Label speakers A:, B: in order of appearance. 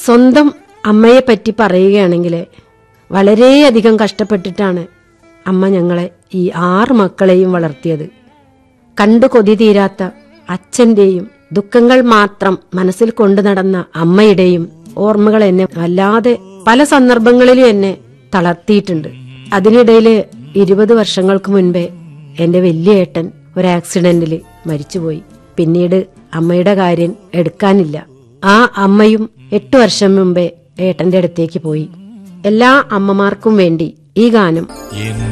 A: സ്വന്തം അമ്മയെ പറ്റി പറയുകയാണെങ്കിൽ വളരെയധികം കഷ്ടപ്പെട്ടിട്ടാണ് അമ്മ ഞങ്ങളെ ഈ ആറ് മക്കളെയും വളർത്തിയത് കണ്ടു കൊതി തീരാത്ത അച്ഛന്റെയും ദുഃഖങ്ങൾ മാത്രം മനസ്സിൽ കൊണ്ടു നടന്ന അമ്മയുടെയും ഓർമ്മകൾ എന്നെ വല്ലാതെ പല സന്ദർഭങ്ങളിലും എന്നെ തളർത്തിയിട്ടുണ്ട് അതിനിടയില് ഇരുപത് വർഷങ്ങൾക്ക് മുൻപേ എന്റെ വലിയ ഏട്ടൻ ഒരു ആക്സിഡന്റിൽ മരിച്ചുപോയി പിന്നീട് അമ്മയുടെ കാര്യം എടുക്കാനില്ല ആ അമ്മയും എട്ടു വർഷം മുമ്പേ ഏട്ടന്റെ അടുത്തേക്ക് പോയി എല്ലാ അമ്മമാർക്കും വേണ്ടി ഈ ഗാനം
B: എൻ